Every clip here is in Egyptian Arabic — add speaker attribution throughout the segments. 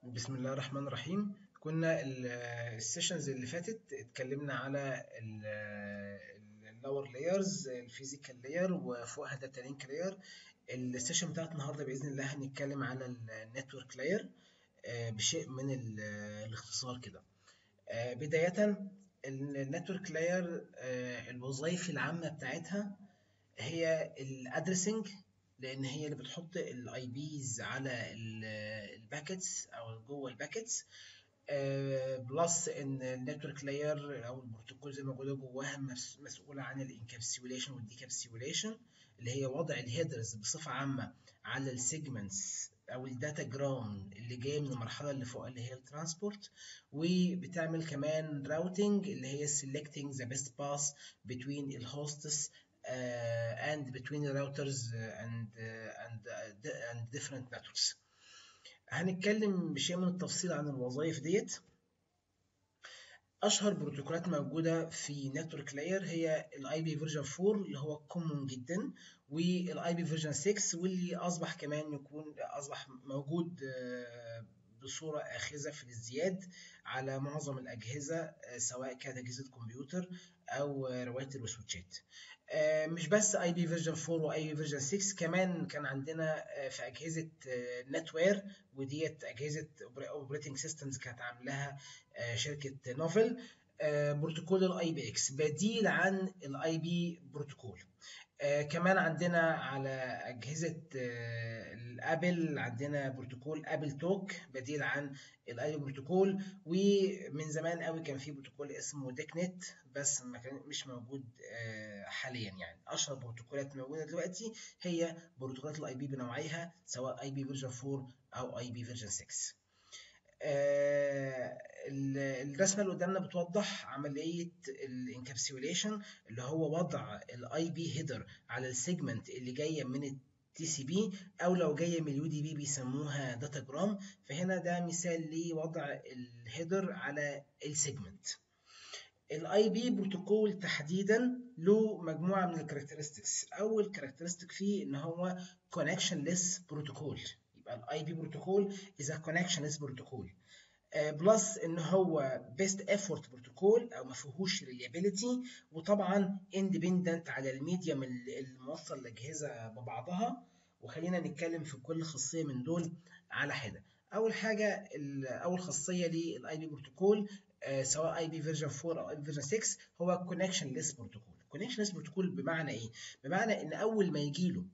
Speaker 1: بسم الله الرحمن الرحيم كنا السيشنز اللي فاتت اتكلمنا على اللور لايرز الفيزيكال لاير وفوقها داتا لينك لاير السيشن بتاعت النهارده باذن الله هنتكلم على النتورك لاير بشيء من الاختصار كده بدايه النتورك لاير الوظائف العامه بتاعتها هي الادريسنج لان هي اللي بتحط الاي بيز على الباكتس او جوه الباكتس بلس ان النتورك لاير او البروتوكول زي ما موجوده جواها مسؤوله عن الانكابسيوليشن والديكابسيوليشن اللي هي وضع الهيدرز بصفه عامه على السيجمنتس او الداتا جرام اللي جايه من المرحله اللي فوق اللي هي الترانسبورت وبتعمل كمان راوتنج اللي هي selecting the best path between الهوستس uh, and between the routers and uh, and uh, and different networks. هنتكلم بشيء من التفصيل عن الوظائف ديت. اشهر بروتوكولات موجوده في نتورك لاير هي الاي بي فيرجن 4 اللي هو كومون جدا والاي بي فيرجن 6 واللي اصبح كمان يكون اصبح موجود بصوره اخذه في الازدياد على معظم الاجهزه سواء كانت اجهزه كمبيوتر او رواتر وسويتشات. مش بس اي بي فيرجن 4 واي بي فيرجن 6 كمان كان عندنا في اجهزه نتوير وديت اجهزه اوبريتنج سيستمز كانت عاملاها شركه نوفل بروتوكول الاي بي اكس بديل عن الاي بي بروتوكول آه كمان عندنا على أجهزة آه الأبل عندنا بروتوكول أبل توك بديل عن الأي بروتوكول ومن زمان قوي كان في بروتوكول اسمه ديك نت بس ما كان مش موجود آه حاليا يعني أشهر بروتوكولات موجودة دلوقتي هي بروتوكولات الأي بي بنوعيها سواء أي بي فيرجن 4 أو أي بي فيرجن 6 آه الرسمه اللي قدامنا بتوضح عمليه الانكابسيوليشن اللي هو وضع الاي بي هيدر على السيجمنت اللي جايه من التي سي بي او لو جايه من اليو دي بي بيسموها داتا جرام فهنا ده مثال لوضع الهيدر على السيجمنت الاي بي بروتوكول تحديدا له مجموعه من الكاركترستكس اول كاركترستيك فيه ان هو كونكشن ليس بروتوكول يبقى الاي بي بروتوكول از كونكشن ليس بروتوكول بلس ان هو بيست ايفورت بروتوكول او ما فيهوش ريليابيليتي وطبعا اندبندنت على الميديم الموصل لاجهزه ببعضها وخلينا نتكلم في كل خاصيه من دول على حده اول حاجه اول خاصيه للاي بي بروتوكول سواء اي بي فيرجن 4 او اي بي فيرجن 6 هو كونكشن ليس بروتوكول كونكشن ليس بروتوكول بمعنى ايه بمعنى ان اول ما يجي له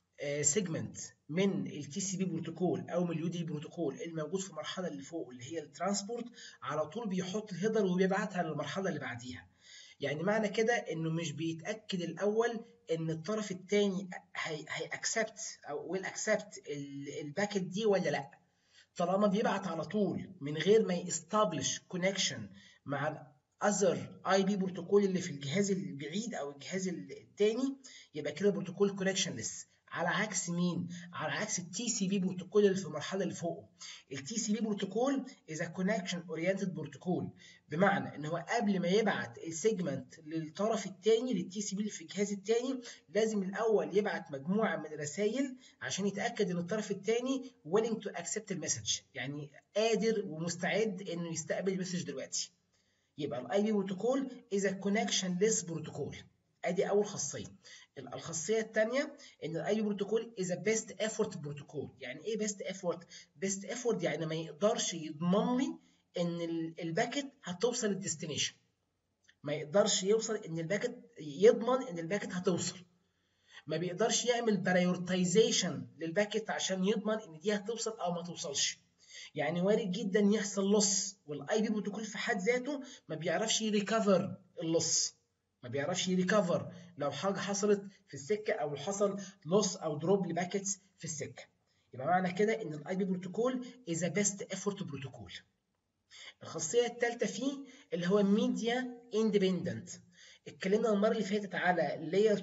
Speaker 1: سيجمنت من التي سي بي بروتوكول او من اليو دي بروتوكول الموجود في المرحله اللي فوق اللي هي الترانسبورت على طول بيحط الهيدر وبيبعتها للمرحله اللي بعديها يعني معنى كده انه مش بيتاكد الاول ان الطرف الثاني هي اكسبت او ويل اكسبت الباكت دي ولا لا طالما بيبعت على طول من غير ما يستابلش كونكشن مع الاذر اي بي بروتوكول اللي في الجهاز البعيد او الجهاز الثاني يبقى كده بروتوكول كونكشن ليس على عكس مين؟ على عكس التي سي بي بروتوكول اللي في المرحله اللي فوقه. التي سي بي بروتوكول از كونكشن اورينتد بروتوكول بمعنى ان هو قبل ما يبعت السيجمنت للطرف الثاني للتي سي بي اللي في الجهاز الثاني لازم الاول يبعت مجموعه من الرسائل عشان يتاكد ان الطرف الثاني willing to accept المسج يعني قادر ومستعد انه يستقبل المسج دلوقتي. يبقى الاي بي بروتوكول از كونكشن ليس بروتوكول. ادي اول خاصيه الخاصيه الثانيه ان الاي بروتوكول از بيست ايفورت بروتوكول يعني ايه بيست ايفورت بيست ايفورت يعني ما يقدرش يضمن لي ان الباكت هتوصل للديستنيشن ما يقدرش يوصل ان الباكت يضمن ان الباكت هتوصل ما بيقدرش يعمل برايورتايزيشن للباكت عشان يضمن ان دي هتوصل او ما توصلش يعني وارد جدا يحصل لص والاي بي بروتوكول في حد ذاته ما بيعرفش يريكفر اللص ما بيعرفش يريكفر لو حاجه حصلت في السكه او حصل لوس او دروب لباكيتس في السكه يبقى معنى كده ان الاي بي بروتوكول از بيست ايفورت بروتوكول الخاصيه الثالثه فيه اللي هو ميديا اندبندنت اتكلمنا المره اللي فاتت على لاير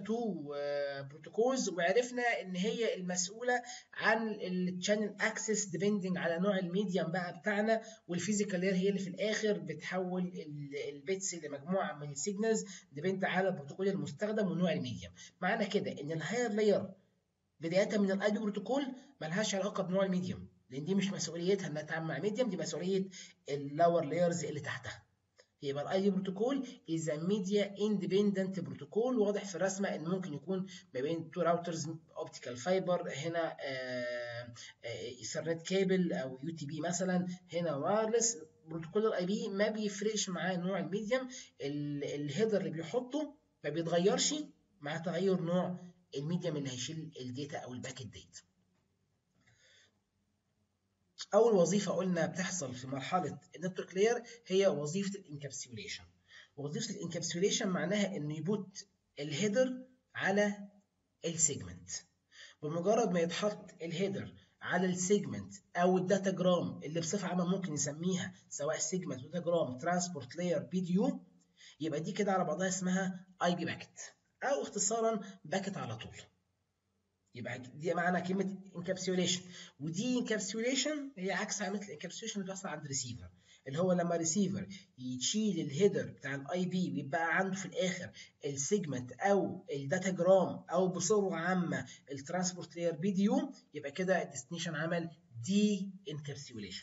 Speaker 1: 2 بروتوكولز وعرفنا ان هي المسؤوله عن الشانل اكسس ديبندنج على نوع الميديم بقى بتاعنا والفيزيكال لاير هي اللي في الاخر بتحول البيتس لمجموعه من السيجنالز ديبند على البروتوكول المستخدم ونوع الميديم معنى كده ان الهاير لاير بدايه من الاي بي بروتوكول ملهاش علاقه بنوع الميديم لان دي مش مسؤوليتها انها تتعامل مع ميديم دي مسؤوليه اللور لايرز اللي تحتها يبقى الاي دي بروتوكول از ميديا اندبندنت بروتوكول واضح في الرسمه ان ممكن يكون ما بين تو راوترز اوبتيكال فايبر هنا ايثرنت كابل او يو تي بي مثلا هنا وايرلس بروتوكول الاي بي ما بيفرقش معاه نوع الميديم الهيدر اللي بيحطه ما بيتغيرش مع تغير نوع الميديم اللي هيشيل الداتا او الباكت داتا اول وظيفه قلنا بتحصل في مرحله النتورك لاير هي وظيفه الانكابسوليشن وظيفه الانكابسوليشن معناها انه يبوت الهيدر على السيجمنت بمجرد ما يتحط الهيدر على السيجمنت او الداتا جرام اللي بصفه عامه ممكن نسميها سواء سيجمنت داتا جرام ترانسبورت لاير بي دي يو يبقى دي كده على بعضها اسمها اي بي باكت او اختصارا باكت على طول يبقى دي معنى كلمه انكابسوليشن ودي انكابسوليشن هي عكس عمليه الانكابسوليشن اللي بتحصل عند الريسيفر اللي هو لما ريسيفر يشيل الهيدر بتاع الاي بي ويبقى عنده في الاخر السيجمنت او الداتا جرام او بصوره عامه الترانسبورت لاير بي دي يو يبقى كده الديستنيشن عمل دي انكابسوليشن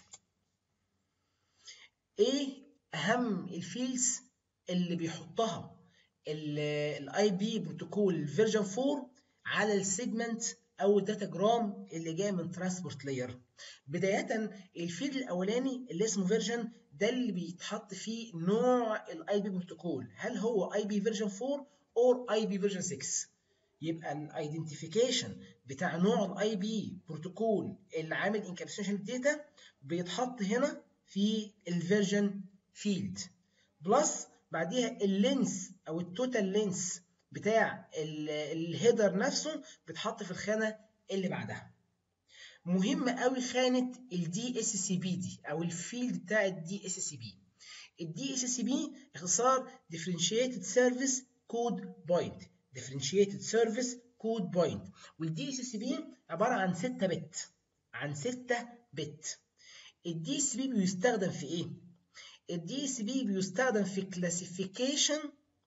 Speaker 1: ايه اهم الفيلدز اللي بيحطها الاي بي بروتوكول فيرجن 4 على السيجمنت او الداتا جرام اللي جاي من ترانسبورت لاير بدايه الفيلد الاولاني اللي اسمه فيرجن ده اللي بيتحط فيه نوع الاي بي بروتوكول هل هو اي بي فيرجن 4 او اي بي فيرجن 6 يبقى الايدنتيفيكيشن بتاع نوع الاي بي بروتوكول اللي عامل انكابسوليشن الداتا بيتحط هنا في الفيرجن فيلد بلس بعديها اللينس او التوتال لينس بتاع الهيدر نفسه بيتحط في الخانه اللي بعدها مهم قوي خانه الدي اس سي بي دي او الفيلد بتاع الدي اس سي بي الدي اس سي بي اختصار differentiated service code point differentiated service code point والدي اس سي بي عباره عن 6 بت عن 6 بت الدي اس بي بيستخدم في ايه الدي اس بي بيستخدم في كلاسيفيكيشن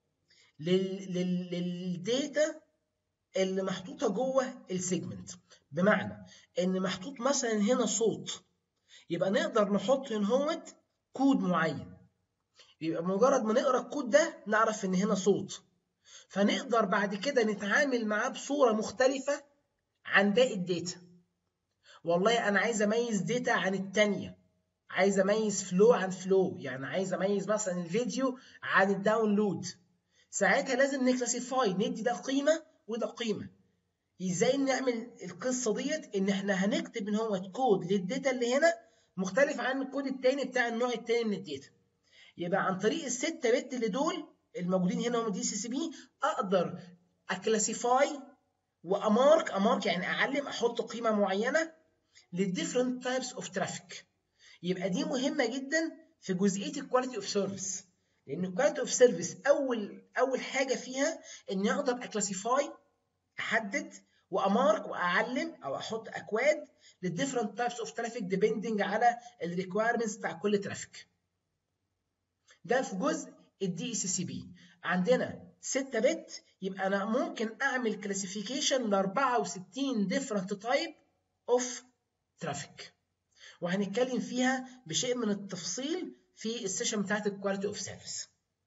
Speaker 1: للداتا اللي محطوطه جوه السيجمنت بمعنى ان محطوط مثلا هنا صوت يبقى نقدر نحط هنا هوت كود معين يبقى مجرد ما نقرا الكود ده نعرف ان هنا صوت فنقدر بعد كده نتعامل معاه بصوره مختلفه عن باقي الداتا والله انا عايز اميز داتا عن التانية عايز اميز فلو عن فلو يعني عايز اميز مثلا الفيديو عن الداونلود ساعتها لازم نكلاسيفاي ندي ده قيمه وده قيمه ازاي نعمل القصه ديت ان احنا هنكتب ان هو كود للداتا اللي هنا مختلف عن الكود التاني بتاع النوع التاني من الداتا يبقى عن طريق الستة بت اللي دول الموجودين هنا هم دي سي سي بي اقدر اكلاسيفاي وامارك امارك يعني اعلم احط قيمه معينه للديفرنت تايبس اوف ترافيك يبقى دي مهمه جدا في جزئيه الكواليتي اوف سيرفيس لان الكواليتي اوف سيرفيس اول اول حاجه فيها اني اقدر اكلاسيفاي احدد وامارك واعلم او احط اكواد للديفرنت تايبس اوف ترافيك ديبندنج على الريكويرمنتس بتاع كل ترافيك ده في جزء الدي اس سي بي عندنا 6 بت يبقى انا ممكن اعمل كلاسيفيكيشن ل 64 ديفرنت تايب اوف ترافيك وهنتكلم فيها بشيء من التفصيل في السيشن بتاعت الكواليتي اوف سيرفيس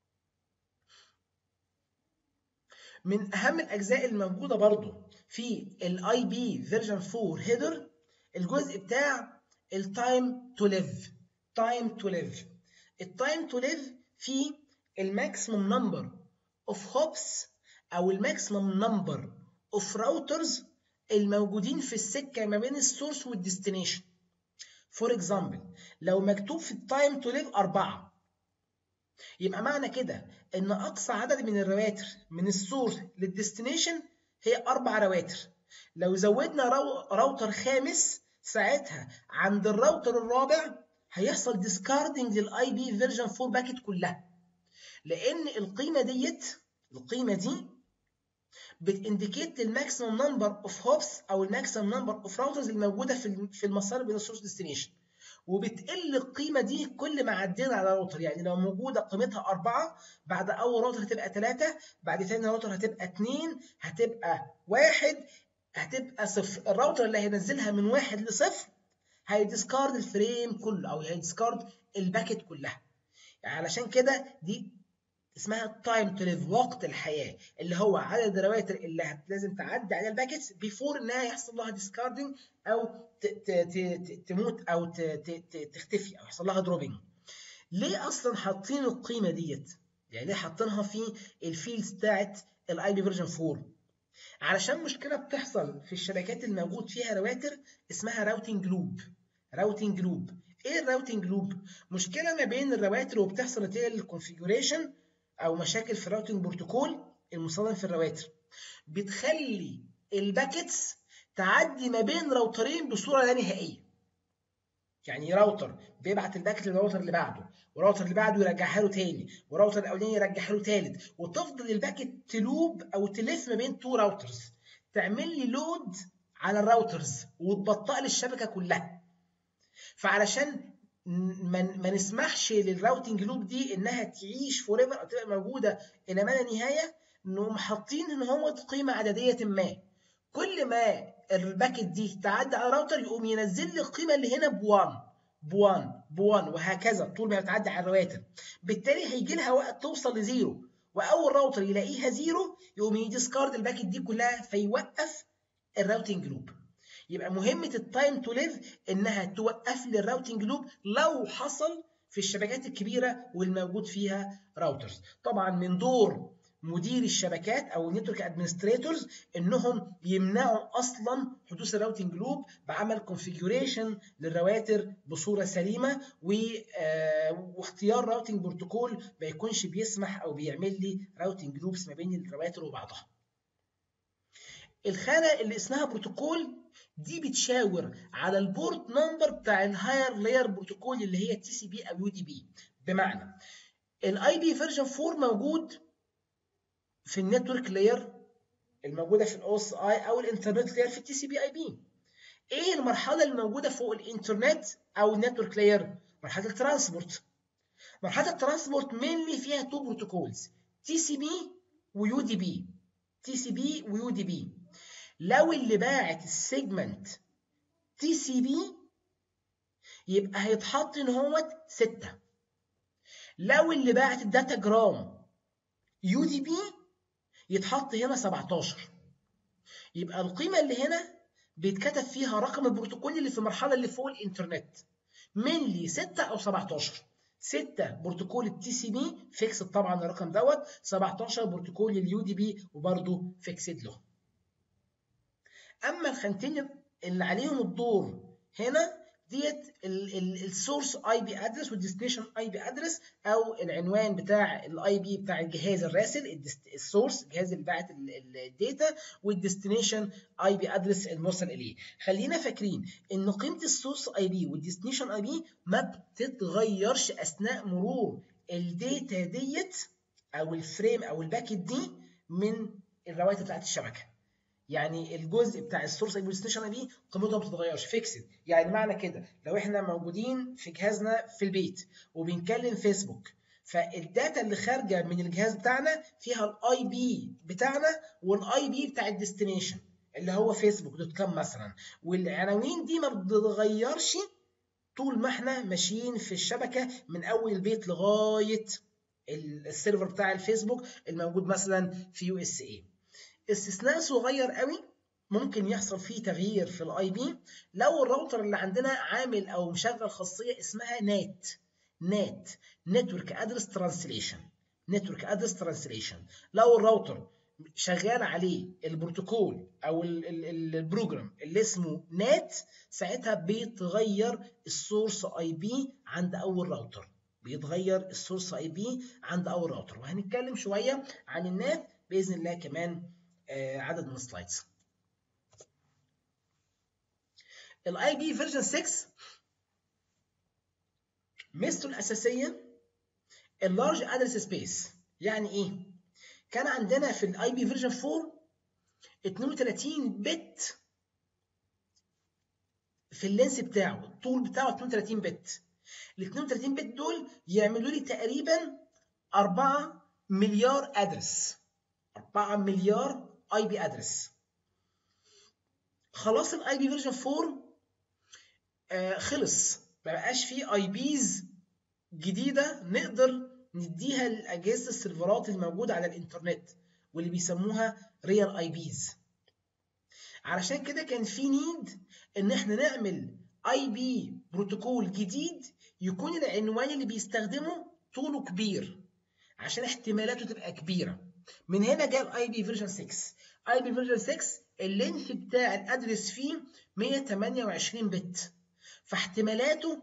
Speaker 1: من اهم الاجزاء الموجوده برضو في الاي بي فيرجن 4 هيدر الجزء بتاع التايم تو ليف تايم تو ليف التايم تو ليف فيه الماكسيمم نمبر اوف هوبس او الماكسيمم نمبر اوف راوترز الموجودين في السكه ما بين السورس والديستنيشن فور اكزامبل لو مكتوب في التايم تو ليف أربعة يبقى معنى كده إن أقصى عدد من الرواتر من السورس للديستنيشن هي أربع رواتر لو زودنا رو... راوتر خامس ساعتها عند الراوتر الرابع هيحصل ديسكاردنج للاي بي فيرجن 4 باكت كلها لان القيمه ديت القيمه دي بتindicate الماكسيمم نمبر اوف هوبس او الماكسيمم نمبر اوف راوترز الموجوده في في المسار بين السورس ديستنيشن وبتقل القيمه دي كل ما عدينا على راوتر يعني لو موجوده قيمتها أربعة بعد اول راوتر هتبقى ثلاثة بعد ثاني راوتر هتبقى اثنين هتبقى واحد هتبقى صفر الراوتر اللي هينزلها من واحد لصفر هيديسكارد الفريم كله او هيديسكارد الباكت كلها يعني علشان كده دي اسمها تايم تو ليف وقت الحياه اللي هو عدد الرواتر اللي لازم تعدي عليها الباكتس بيفور انها يحصل لها ديسكاردنج او تموت او تختفي او يحصل لها دروبنج ليه اصلا حاطين القيمه ديت يعني ليه حاطينها في الفيلدز بتاعت الاي بي فيرجن 4 علشان مشكله بتحصل في الشبكات الموجود فيها رواتر اسمها راوتنج لوب راوتنج لوب ايه الراوتنج لوب مشكله ما بين الرواتر وبتحصل نتيجه للكونفيجريشن او مشاكل في الراوتنج بروتوكول المصمم في الرواتر بتخلي الباكتس تعدي ما بين راوترين بصوره لا نهائيه يعني راوتر بيبعت الباكت للراوتر اللي بعده والراوتر اللي بعده يرجعها له تاني والراوتر الاولاني يرجعها له تالت وتفضل الباكت تلوب او تلف ما بين تو راوترز تعمل لي لود على الراوترز وتبطئ لي الشبكه كلها فعلشان ما نسمحش للراوتنج لوب دي انها تعيش فور ايفر او تبقى موجوده الى ما لا نهايه انهم حاطين ان هو قيمه عدديه ما كل ما الباكت دي تعدي على الراوتر يقوم ينزل لي القيمه اللي هنا ب1 ب1 ب1 وهكذا طول ما بتعدي على الرواتر بالتالي هيجي لها وقت توصل لزيرو واول راوتر يلاقيها زيرو يقوم يديسكارد الباكت دي كلها فيوقف الراوتنج لوب يبقى مهمه التايم تو ليف انها توقف لي الراوتنج لوب لو حصل في الشبكات الكبيره والموجود فيها راوترز طبعا من دور مدير الشبكات او النتورك ادمنستريتورز انهم يمنعوا اصلا حدوث الراوتنج لوب بعمل كونفيجريشن للرواتر بصوره سليمه واختيار راوتنج بروتوكول ما يكونش بيسمح او بيعمل لي راوتنج لوبس ما بين الرواتر وبعضها الخانه اللي اسمها بروتوكول دي بتشاور على البورت نمبر بتاع الهاير لاير بروتوكول اللي هي تي سي بي او يو دي بي بمعنى الاي بي فيرجن 4 موجود في النتورك لاير الموجوده في الاو اس اي او الانترنت لاير في التي سي بي اي بي ايه المرحله اللي موجوده فوق الانترنت او النتورك لاير مرحله الترانسبورت مرحله الترانسبورت مينلي فيها تو بروتوكولز تي سي بي ويو دي بي تي سي بي ويو دي بي لو اللي باعت السيجمنت تي سي بي يبقى هيتحط ان هو 6 لو اللي باعت الداتا جرام يو دي بي يتحط هنا 17 يبقى القيمه اللي هنا بيتكتب فيها رقم البروتوكول اللي في المرحله اللي فوق الانترنت منلي 6 او 17 6 بروتوكول التي سي بي فيكسد طبعا الرقم دوت 17 بروتوكول اليو دي بي وبرده فيكسد له اما الخانتين اللي عليهم الدور هنا ديت السورس اي بي ادرس والديستنيشن اي بي ادرس او العنوان بتاع الاي بي بتاع الجهاز الراسل السورس الجهاز اللي باعت الداتا والديستنيشن اي بي ادرس الموصل اليه خلينا فاكرين ان قيمه السورس اي بي والديستنيشن اي بي ما بتتغيرش اثناء مرور الداتا ديت او الفريم او الباكت دي من الرواتر بتاعت الشبكه يعني الجزء بتاع السورس اي والديستنيشن بي قيمته ما بتتغيرش فيكسد يعني معنى كده لو احنا موجودين في جهازنا في البيت وبنكلم فيسبوك فالداتا اللي خارجه من الجهاز بتاعنا فيها الاي بي بتاعنا والاي بي بتاع الديستنيشن اللي هو فيسبوك دوت كوم مثلا والعناوين دي ما بتتغيرش طول ما احنا ماشيين في الشبكه من اول البيت لغايه السيرفر بتاع الفيسبوك الموجود مثلا في يو اس اي استثناء صغير قوي ممكن يحصل فيه تغيير في الاي بي لو الراوتر اللي عندنا عامل او مشغل خاصيه اسمها نات نات نتورك ادرس ترانسليشن نتورك ادرس ترانسليشن لو الراوتر شغال عليه البروتوكول او البروجرام اللي اسمه نات ساعتها بيتغير السورس اي بي عند اول راوتر بيتغير السورس اي بي عند اول راوتر وهنتكلم شويه عن النات باذن الله كمان عدد من السلايدز الاي بي فيرجن 6 ميزته الاساسيه اللارج ادرس سبيس يعني ايه كان عندنا في الاي بي فيرجن 4 32 بت في اللينس بتاعه الطول بتاعه 32 بت ال 32 بت دول يعملوا لي تقريبا 4 مليار ادرس 4 مليار اي بي ادرس خلاص الاي بي فيرجن 4 آه خلص ما بقاش فيه اي بيز جديده نقدر نديها لاجهزه السيرفرات الموجوده على الانترنت واللي بيسموها ريال اي بيز علشان كده كان في نيد ان احنا نعمل اي بي بروتوكول جديد يكون العنوان اللي بيستخدمه طوله كبير عشان احتمالاته تبقى كبيره من هنا جاء الاي بي فيرجن 6 اي بي فيرجن 6 اللينث بتاع الادرس فيه 128 بت فاحتمالاته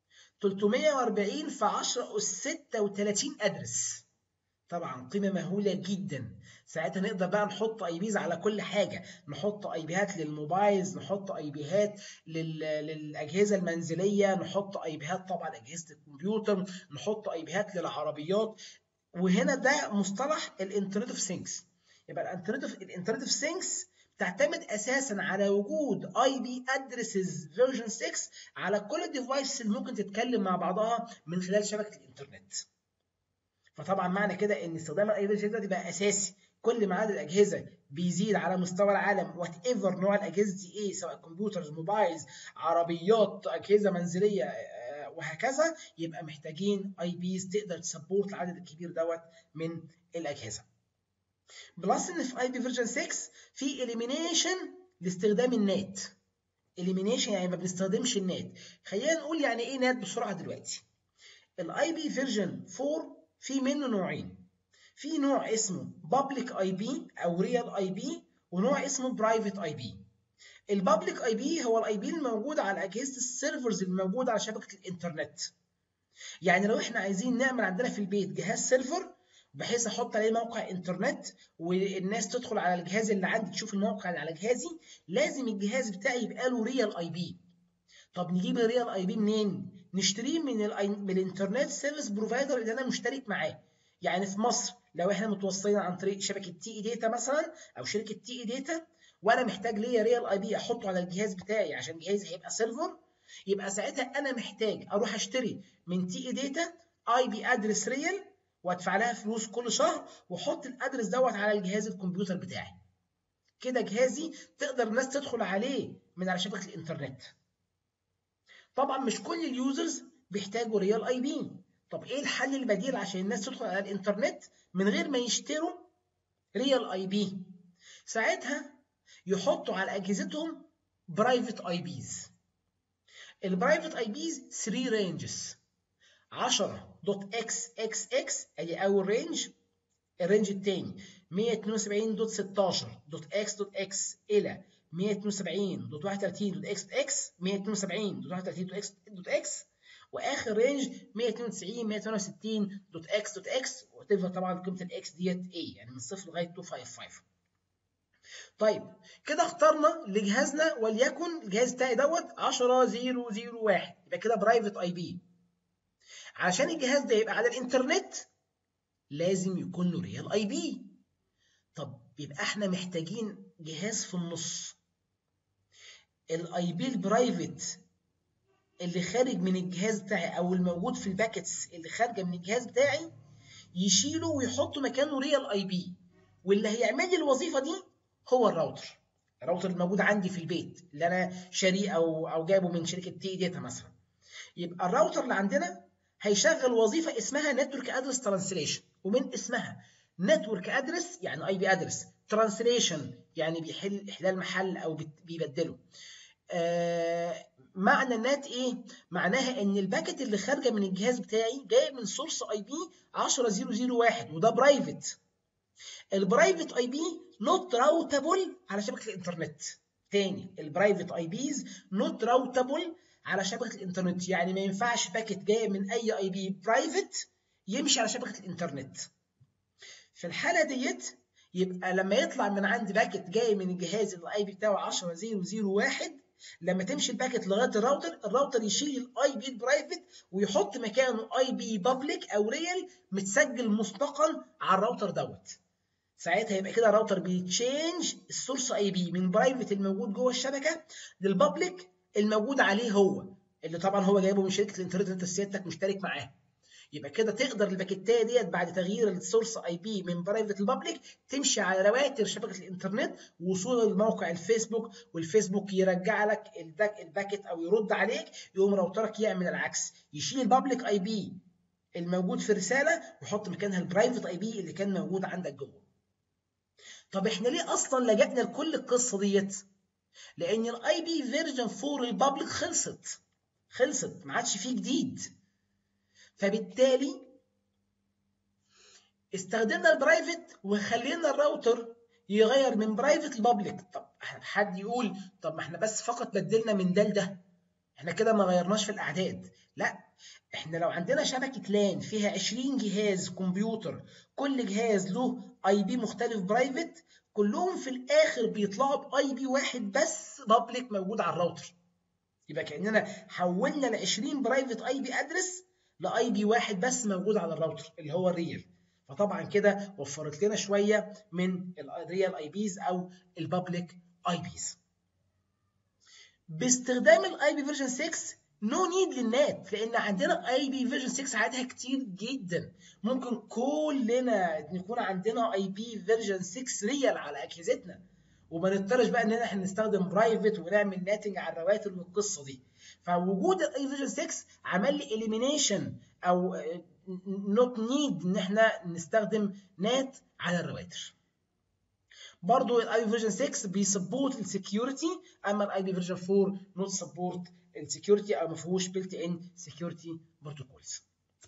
Speaker 1: 340 في 10 اس 36 ادرس طبعا قيمه مهوله جدا ساعتها نقدر بقى نحط اي بيز على كل حاجه نحط اي بيهات للموبايلز نحط اي بيهات لل... للاجهزه المنزليه نحط اي بيهات طبعا اجهزه الكمبيوتر نحط اي بيهات للعربيات وهنا ده مصطلح الانترنت اوف ثينكس يبقى الانترنت اوف الانترنت اوف ثينكس تعتمد اساسا على وجود اي بي ادريسز فيرجن 6 على كل الديفايس اللي ممكن تتكلم مع بعضها من خلال شبكه الانترنت فطبعا معنى كده ان استخدام الاي بي ده بقى اساسي كل ما عدد الاجهزه بيزيد على مستوى العالم وات ايفر نوع الاجهزه دي ايه سواء كمبيوترز موبايلز عربيات اجهزه منزليه وهكذا يبقى محتاجين اي بيز تقدر تسبورت العدد الكبير دوت من الاجهزه بلس ان في اي بي فيرجن 6 في اليمينيشن لاستخدام النات اليمينيشن يعني ما بنستخدمش النات خلينا نقول يعني ايه نات بسرعه دلوقتي الاي بي فيرجن 4 في منه نوعين في نوع اسمه public IP او real IP ونوع اسمه private IP البابليك اي بي هو الاي بي الموجود على اجهزه السيرفرز الموجوده على شبكه الانترنت يعني لو احنا عايزين نعمل عندنا في البيت جهاز سيرفر بحيث احط عليه موقع انترنت والناس تدخل على الجهاز اللي عندي تشوف الموقع اللي على جهازي لازم الجهاز بتاعي يبقى له ريال اي بي طب نجيب الريال اي بي منين نشتريه من ال من الانترنت سيرفيس بروفايدر اللي انا مشترك معاه يعني في مصر لو احنا متوصلين عن طريق شبكه تي اي داتا مثلا او شركه تي اي داتا وانا محتاج ليا ريال اي بي احطه على الجهاز بتاعي عشان جهازي هيبقى سيرفر يبقى ساعتها انا محتاج اروح اشتري من تي اي داتا اي بي ادرس ريال وادفع لها فلوس كل شهر واحط الادرس دوت على الجهاز الكمبيوتر بتاعي كده جهازي تقدر الناس تدخل عليه من على شبكه الانترنت طبعا مش كل اليوزرز بيحتاجوا ريال اي بي طب ايه الحل البديل عشان الناس تدخل على الانترنت من غير ما يشتروا ريال اي بي ساعتها يحطوا على اجهزتهم برايفت اي بيز البرايفت اي بيز 3 رينجز 10 دوت اكس اكس اكس ادي اول رينج الرينج الثاني 172 دوت 16 دوت اكس دوت اكس الى 172 دوت 31 دوت اكس دوت اكس 172 دوت 31 دوت اكس دوت اكس واخر رينج 192 168 دوت اكس دوت اكس وتفضل طبعا قيمه الاكس ديت ايه يعني من صفر لغايه 255 طيب كده اخترنا لجهازنا وليكن الجهاز بتاعي دوت 10001 يبقى كده برايفت اي بي عشان الجهاز ده يبقى على الانترنت لازم يكون له ريال اي بي طب يبقى احنا محتاجين جهاز في النص الاي بي البرايفت اللي خارج من الجهاز بتاعي او الموجود في الباكتس اللي خارجه من الجهاز بتاعي يشيله ويحط مكانه ريال اي بي واللي هيعمل لي الوظيفه دي هو الراوتر الراوتر الموجود عندي في البيت اللي انا شاريه او او جايبه من شركه تي داتا مثلا يبقى الراوتر اللي عندنا هيشغل وظيفه اسمها نتورك ادرس ترانسليشن ومن اسمها نتورك ادرس يعني اي بي ادرس ترانسليشن يعني بيحل احلال محل او بيبدله آه معنى النات ايه معناها ان الباكت اللي خارجه من الجهاز بتاعي جايه من سورس اي بي 10001 وده برايفت البرايفت اي بي نوت راوتابل على شبكه الانترنت تاني البرايفت اي بيز نوت راوتابل على شبكه الانترنت يعني ما ينفعش باكت جايه من اي اي بي برايفت يمشي على شبكه الانترنت في الحاله ديت يبقى لما يطلع من عندي باكت جاي من الجهاز الاي بي بتاعه 10001 لما تمشي الباكت لغايه الراوتر الراوتر يشيل الاي بي البرايفت ويحط مكانه اي بي بابليك او ريال متسجل مسبقا على الراوتر دوت ساعتها يبقى كده الراوتر بيتشينج السورس اي بي من برايفت الموجود جوه الشبكه للبابليك الموجود عليه هو اللي طبعا هو جايبه من شركه الانترنت انت سيادتك مشترك معاه يبقى كده تقدر الباكيتايه ديت بعد تغيير السورس اي بي من برايفت لبابليك تمشي على رواتر شبكه الانترنت وصولا لموقع الفيسبوك والفيسبوك يرجع لك الباكيت او يرد عليك يقوم راوترك يعمل العكس يشيل البابليك اي بي الموجود في الرساله ويحط مكانها البرايفت اي بي اللي كان موجود عندك جوه طب احنا ليه اصلا لجأنا لكل القصه ديت لان الاي بي فيرجن 4 البابليك خلصت خلصت ما عادش فيه جديد فبالتالي استخدمنا البرايفت وخلينا الراوتر يغير من برايفت لبابليك طب حد يقول طب ما احنا بس فقط بدلنا من ده لده احنا كده ما غيرناش في الاعداد لا احنا لو عندنا شبكه لان فيها 20 جهاز كمبيوتر كل جهاز له اي بي مختلف برايفت كلهم في الاخر بيطلعوا باي بي واحد بس بابليك موجود على الراوتر يبقى كاننا حولنا ل 20 برايفت اي بي ادرس لاي بي واحد بس موجود على الراوتر اللي هو الريل فطبعا كده وفرت لنا شويه من الريال اي بيز او البابليك اي بيز باستخدام الاي بي فيرجن 6 نو نيد للنات لان عندنا اي بي فيرجن 6 عددها كتير جدا ممكن كلنا يكون عندنا اي بي فيرجن 6 ريال على اجهزتنا وما نضطرش بقى ان احنا نستخدم برايفت ونعمل ناتنج على الرواتر والقصه دي فوجود الاي فيجن 6 عمل لي اليمينيشن او نوت نيد ان احنا نستخدم نات على الرواتر برضو الاي فيرجن 6 بيسبورت السكيورتي اما الاي بي فيرجن 4 نوت سبورت السكيورتي او ما فيهوش بيلت ان سكيورتي بروتوكولز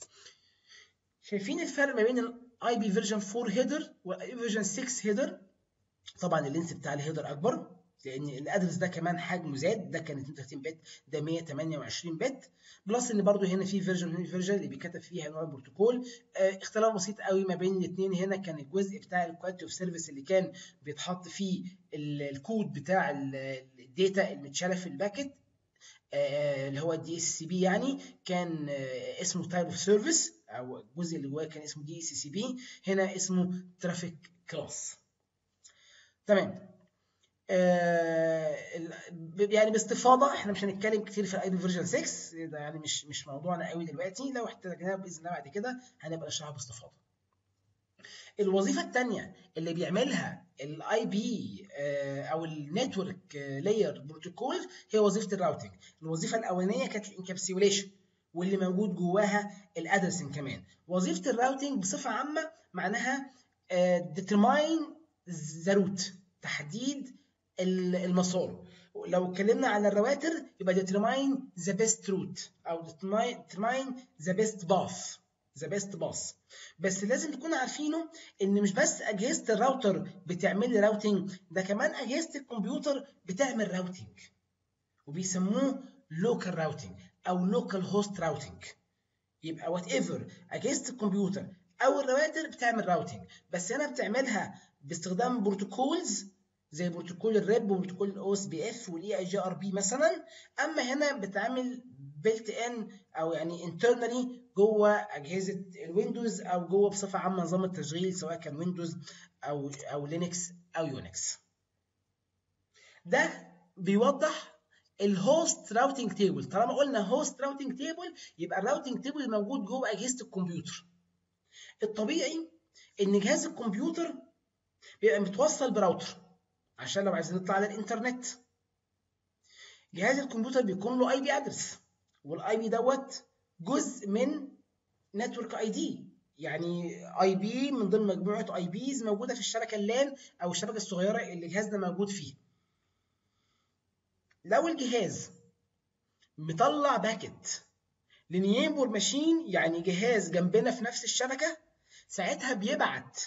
Speaker 1: شايفين الفرق ما بين الاي بي فيرجن 4 هيدر والاي فيرجن 6 هيدر طبعا اللينس بتاع الهيدر اكبر لان الادرس ده كمان حجمه زاد ده كان 32 بت ده 128 بت بلس ان برضو هنا في فيرجن هنا فيرجن اللي بيكتب فيها نوع البروتوكول اه اختلاف بسيط قوي ما بين الاثنين هنا كان الجزء بتاع الكواليتي اوف سيرفيس اللي كان بيتحط فيه الكود بتاع الداتا المتشاله في الباكت آه اللي هو الدي اس سي بي يعني كان آه اسمه تايب اوف سيرفيس او الجزء اللي جواه كان اسمه دي اس سي بي هنا اسمه ترافيك كلاس تمام آه يعني باستفاضه احنا مش هنتكلم كتير في الاي بي فيرجن 6 ده يعني مش مش موضوعنا قوي دلوقتي لو احتاجناه باذن الله بعد كده هنبقى نشرحها باستفاضه. الوظيفه الثانيه اللي بيعملها الاي بي او النتورك لاير بروتوكول هي وظيفه الراوتنج. الوظيفه الاولانيه كانت الانكابسيوليشن واللي موجود جواها الادرسنج كمان. وظيفه الراوتنج بصفه عامه معناها ديترماين ذا روت تحديد المسار لو اتكلمنا على الرواتر يبقى determine the best route او determine the best path the best path بس لازم تكونوا عارفينه ان مش بس اجهزه الراوتر بتعمل لي راوتنج ده كمان اجهزه الكمبيوتر بتعمل راوتنج وبيسموه لوكال راوتنج او لوكال هوست راوتنج يبقى وات ايفر اجهزه الكمبيوتر او الرواتر بتعمل راوتنج بس هنا بتعملها باستخدام بروتوكولز زي بروتوكول الريب وبروتوكول الاو اس بي اف والاي اي جي ار بي مثلا اما هنا بتعمل بيلت ان او يعني انترنالي جوه اجهزه الويندوز او جوه بصفه عامه نظام التشغيل سواء كان ويندوز او او لينكس او يونكس ده بيوضح الهوست راوتنج تيبل طالما قلنا هوست راوتنج تيبل يبقى الراوتنج تيبل موجود جوه اجهزه الكمبيوتر الطبيعي ان جهاز الكمبيوتر بيبقى متوصل براوتر عشان لو عايزين نطلع على الانترنت جهاز الكمبيوتر بيكون له اي بي ادرس والاي بي دوت جزء من نتورك اي دي يعني اي بي من ضمن مجموعه اي بيز موجوده في الشبكه اللان او الشبكه الصغيره اللي الجهاز ده موجود فيه لو الجهاز مطلع باكت لنيبور ماشين يعني جهاز جنبنا في نفس الشبكه ساعتها بيبعت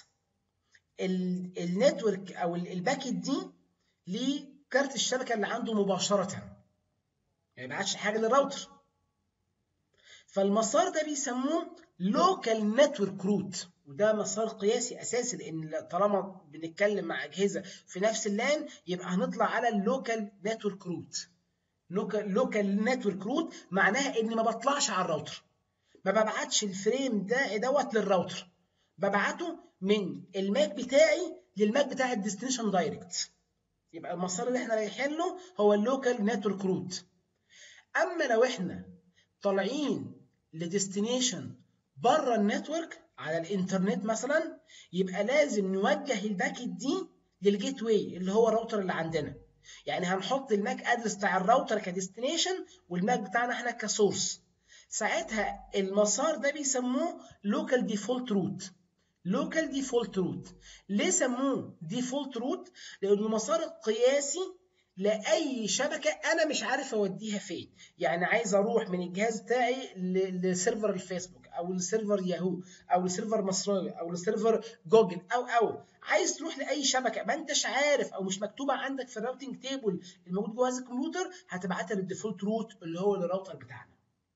Speaker 1: النتورك او الباكت دي لكارت الشبكه اللي عنده مباشره يعني ما يبعتش حاجه للراوتر فالمسار ده بيسموه لوكال نتورك روت وده مسار قياسي اساسي لان طالما بنتكلم مع اجهزه في نفس اللان يبقى هنطلع على اللوكال نتورك روت لوكال لوكال نتورك روت معناها اني ما بطلعش على الراوتر ما ببعتش الفريم ده دوت للراوتر ببعته من الماك بتاعي للماك بتاع الديستنيشن دايركت يبقى المسار اللي احنا رايحين له هو اللوكال نتورك روت اما لو احنا طالعين لديستنيشن بره النتورك على الانترنت مثلا يبقى لازم نوجه الباكت دي للجيت واي اللي هو الراوتر اللي عندنا يعني هنحط الماك ادرس بتاع الراوتر كديستنيشن والماك بتاعنا احنا كسورس ساعتها المسار ده بيسموه لوكال ديفولت روت لوكال ديفولت روت ليه سموه ديفولت روت لانه المسار القياسي لاي شبكه انا مش عارف اوديها فين يعني عايز اروح من الجهاز بتاعي لسيرفر الفيسبوك او لسيرفر ياهو او لسيرفر مصراوي او لسيرفر جوجل او او عايز تروح لاي شبكه ما انتش عارف او مش مكتوبه عندك في الراوتنج تيبل الموجود جوه هذا الكمبيوتر هتبعتها للديفولت روت اللي هو الراوتر بتاعنا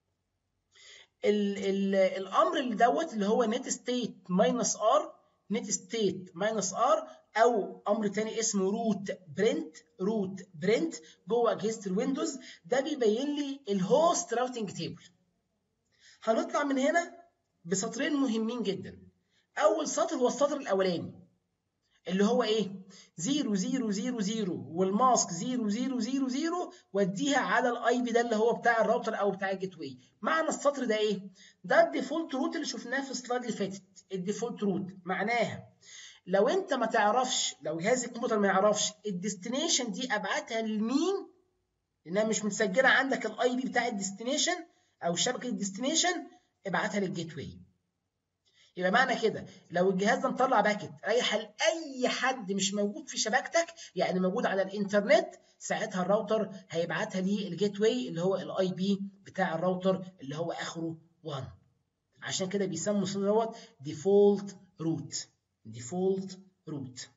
Speaker 1: ال ال الامر اللي دوت اللي هو نت ستيت ماينس ار نت ستيت ماينس ار او امر تاني اسمه روت برنت روت برنت جوه اجهزه الويندوز ده بيبين لي الهوست راوتنج تيبل هنطلع من هنا بسطرين مهمين جدا اول سطر هو السطر الاولاني اللي هو ايه 0 0 0 0 والماسك 0 0 0 0 واديها على الاي بي ده اللي هو بتاع الراوتر او بتاع الجيت واي معنى السطر ده ايه ده الديفولت روت اللي شفناه في السلايد اللي فاتت الديفولت روت معناها لو انت ما تعرفش لو جهاز الكمبيوتر ما يعرفش الديستنيشن دي ابعتها لمين لانها مش متسجله عندك الاي بي بتاع الديستنيشن او شبكه الديستنيشن ابعتها للجيت واي يبقى معنى كده لو الجهاز ده مطلع باكت رايح لاي حد مش موجود في شبكتك يعني موجود على الانترنت ساعتها الراوتر هيبعتها للجيت واي اللي هو الاي بي بتاع الراوتر اللي هو اخره 1 عشان كده بيسموا الصوت دوت ديفولت روت ديفولت روت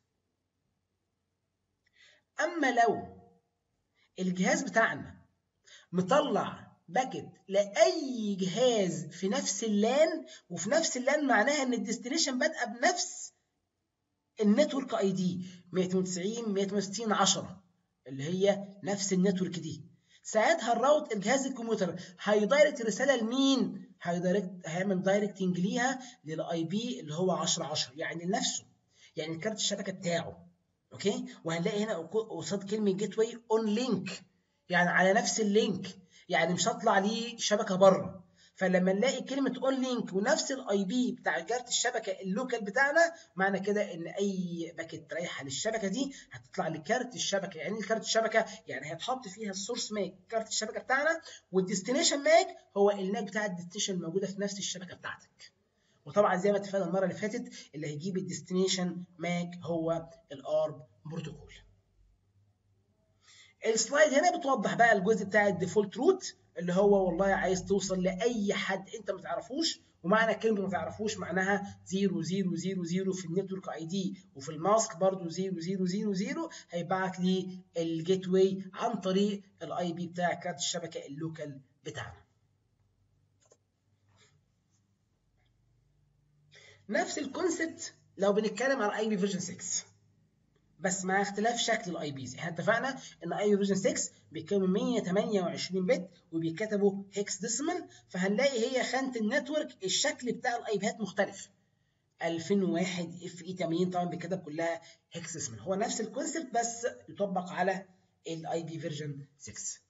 Speaker 1: اما لو الجهاز بتاعنا مطلع باكت لاي جهاز في نفس اللان وفي نفس اللان معناها ان الديستنيشن بادئه بنفس النتورك اي دي 192 168 10 اللي هي نفس النتورك دي ساعتها الراوت الجهاز الكمبيوتر هيدايركت رساله لمين هيدايركت هيعمل دايركتنج ليها للاي بي اللي هو 10 10 يعني لنفسه يعني كارت الشبكه بتاعه اوكي وهنلاقي هنا قصاد كلمه جيت واي اون لينك يعني على نفس اللينك يعني مش هطلع ليه شبكه بره فلما نلاقي كلمه اون لينك ونفس الاي بي بتاع كارت الشبكه اللوكال بتاعنا معنى كده ان اي باكت رايحه للشبكه دي هتطلع لكارت الشبكه يعني ايه كارت الشبكه يعني هيتحط فيها السورس ماك كارت الشبكه بتاعنا والديستنيشن ماك هو الماك بتاع الديستنيشن الموجوده في نفس الشبكه بتاعتك وطبعا زي ما اتفقنا المره اللي فاتت اللي هيجيب الديستنيشن ماك هو الارب بروتوكول السلايد هنا بتوضح بقى الجزء بتاع الديفولت روت اللي هو والله عايز توصل لاي حد انت ما تعرفوش ومعنى كلمه ما تعرفوش معناها 0 0 0 0 في النتورك اي دي وفي الماسك برضو 0 0 0 0 هيبعت لي الجيت واي عن طريق الاي بي بتاع كارت الشبكه اللوكال بتاعنا نفس الكونسبت لو بنتكلم على اي بي فيرجن 6 بس مع اختلاف شكل الاي بيز احنا اتفقنا ان اي فيرجن 6 بيتكون 128 بت وبيتكتبوا هيكس ديسيمال فهنلاقي هي خانه النتورك الشكل بتاع الاي بيات مختلف 2001 اف اي 80 طبعا بيتكتب كلها هيكس ديسيمال هو نفس الكونسبت بس يطبق على الاي بي فيرجن 6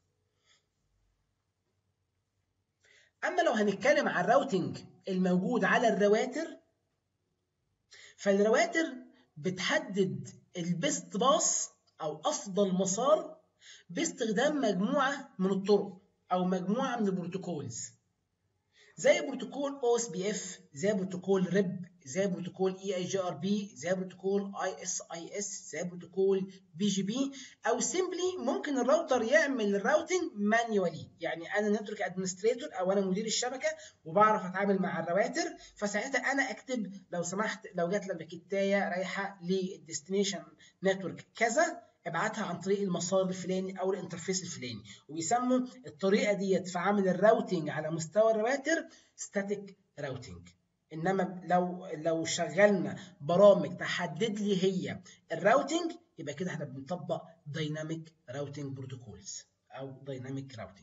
Speaker 1: اما لو هنتكلم على الراوتنج الموجود على الرواتر فالرواتر بتحدد البيست باص او افضل مسار باستخدام مجموعه من الطرق او مجموعه من البروتوكولز زي بروتوكول او اس بي اف زي بروتوكول ريب زي بروتوكول اي اي جي ار بي زي بروتوكول اي اس اي اس زي بروتوكول بي جي بي او سيمبلي ممكن الراوتر يعمل الراوتنج مانيوالي يعني انا نتورك ادمنستريتور او انا مدير الشبكه وبعرف اتعامل مع الرواتر فساعتها انا اكتب لو سمحت لو جات لك باكيتايه رايحه للديستنيشن نتورك كذا ابعتها عن طريق المسار الفلاني او الانترفيس الفلاني وبيسموا الطريقه ديت في عمل الراوتنج على مستوى الرواتر ستاتيك راوتنج انما لو لو شغلنا برامج تحدد لي هي الراوتنج يبقى كده احنا بنطبق دايناميك راوتنج بروتوكولز او دايناميك راوتنج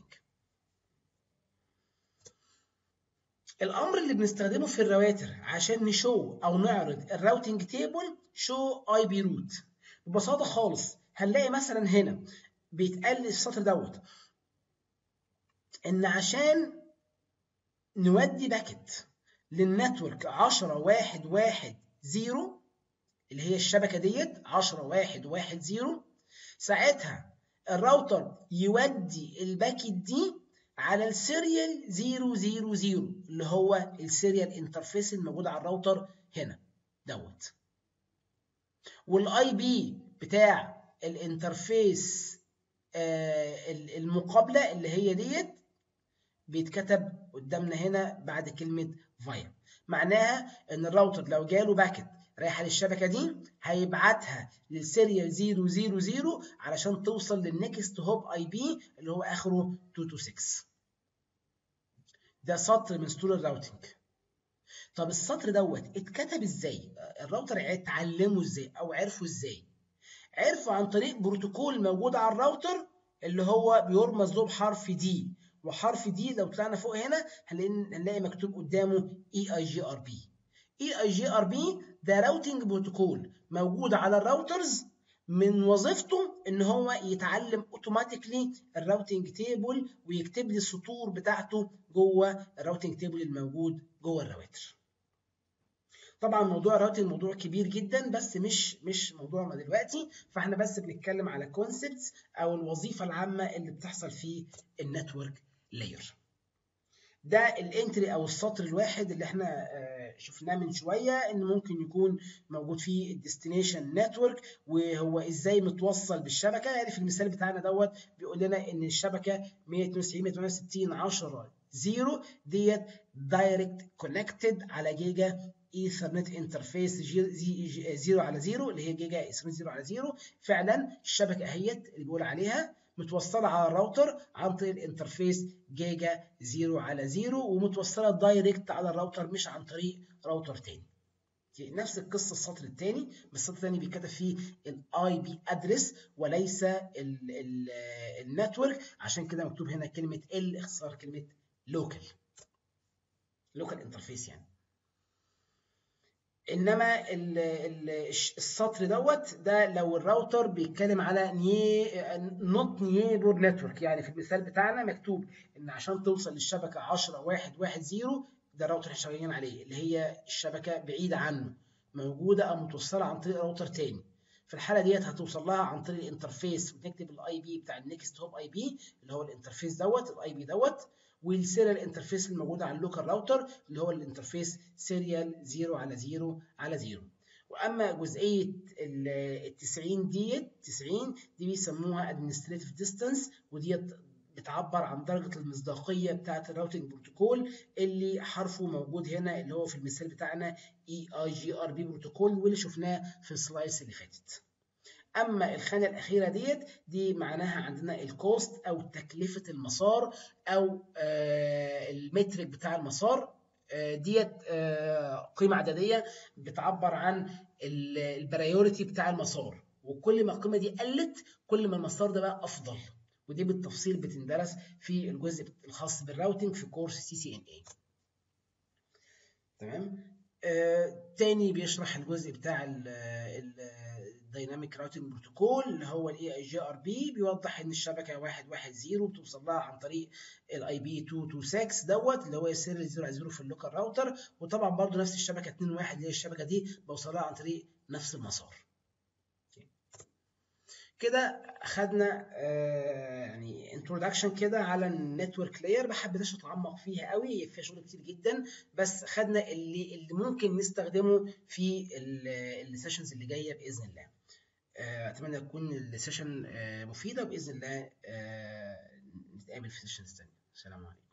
Speaker 1: الامر اللي بنستخدمه في الرواتر عشان نشو او نعرض الراوتنج تيبل شو اي بي روت ببساطه خالص هنلاقي مثلا هنا بيتقال في السطر دوت ان عشان نودي باكت للنتورك 10 1 1 0 اللي هي الشبكه ديت 10 1 1 0 ساعتها الراوتر يودي الباكيت دي على السيريال 000 اللي هو السيريال انترفيس الموجود على الراوتر هنا دوت والاي بي بتاع الانترفيس آه المقابله اللي هي ديت بيتكتب قدامنا هنا بعد كلمه فايا معناها ان الراوتر لو جاله باكت رايحه للشبكه دي هيبعتها للسيريال 000 علشان توصل للنكست هوب اي بي اللي هو اخره 226 ده سطر من سطور الراوتنج طب السطر دوت اتكتب ازاي الراوتر اتعلمه ازاي او عرفه ازاي عرفه عن طريق بروتوكول موجود على الراوتر اللي هو بيرمز له بحرف دي وحرف دي لو طلعنا فوق هنا هنلاقي مكتوب قدامه اي اي جي ار بي اي اي جي ار بي ده راوتنج بروتوكول موجود على الراوترز من وظيفته ان هو يتعلم اوتوماتيكلي الراوتنج تيبل ويكتب لي السطور بتاعته جوه الراوتنج تيبل الموجود جوه الراوتر طبعا موضوع الراوتنج موضوع كبير جدا بس مش مش موضوعنا دلوقتي فاحنا بس بنتكلم على كونسبتس او الوظيفه العامه اللي بتحصل في النتورك لاير ده الانتري او السطر الواحد اللي احنا شفناه من شويه ان ممكن يكون موجود فيه الديستنيشن نتورك وهو ازاي متوصل بالشبكه يعني في المثال بتاعنا دوت بيقول لنا ان الشبكه 192 168 10 0 ديت دايركت كونكتد على جيجا ايثرنت انترفيس 0 على 0 اللي هي جيجا ايثرنت 0 على 0 فعلا الشبكه اهيت اللي بيقول عليها متوصله على الراوتر عن طريق الانترفيس جيجا 0 على 0 ومتوصله دايركت على الراوتر مش عن طريق راوتر تاني نفس القصه السطر الثاني بس السطر الثاني بيتكتب فيه الاي بي ادرس وليس النتورك عشان كده مكتوب هنا كلمه ال اختصار كلمه لوكال لوكال انترفيس يعني انما ال ال السطر دوت ده لو الراوتر بيتكلم على ني نوت نيبور نتورك يعني في المثال بتاعنا مكتوب ان عشان توصل للشبكه 10 1 1 0 ده الراوتر احنا شغالين عليه اللي هي الشبكه بعيده عنه موجوده او متوصله عن طريق راوتر تاني في الحاله ديت هتوصل لها عن طريق الانترفيس وتكتب الاي بي بتاع النكست هوب اي بي اللي هو الانترفيس دوت الاي بي دوت والسيريال انترفيس الموجود على اللوكال راوتر اللي هو الانترفيس سيريال 0 على 0 على 0 واما جزئيه ال 90 ديت 90 دي بيسموها ادمنستريتيف ديستانس وديت بتعبر عن درجه المصداقيه بتاعه الراوتنج بروتوكول اللي حرفه موجود هنا اللي هو في المثال بتاعنا اي اي جي ار بي بروتوكول واللي شفناه في السلايدز اللي فاتت اما الخانه الاخيره ديت دي معناها عندنا الكوست او تكلفه المسار او آه المترك بتاع المسار آه ديت آه قيمه عدديه بتعبر عن البرايورتي بتاع المسار وكل ما القيمه دي قلت كل ما المسار ده بقى افضل ودي بالتفصيل بتندرس في الجزء الخاص بالراوتنج في كورس سي سي ان اي تمام آه تاني بيشرح الجزء بتاع الدايناميك راوتنج بروتوكول اللي هو الاي اي جي ار بي بيوضح ان الشبكه 110 بتوصل لها عن طريق الاي بي 226 دوت اللي هو السير 0 على 0 في اللوكال راوتر وطبعا برضو نفس الشبكه 21 اللي هي الشبكه دي بوصل لها عن طريق نفس المسار كده اخدنا آه يعني انتروداكشن كده على النتورك لاير ما حبيتش اتعمق فيها قوي فيها شغل كتير جدا بس خدنا اللي اللي ممكن نستخدمه في السيشنز اللي جايه باذن الله آه اتمنى تكون السيشن آه مفيده باذن الله نتقابل في سيشنز ثانيه السلام عليكم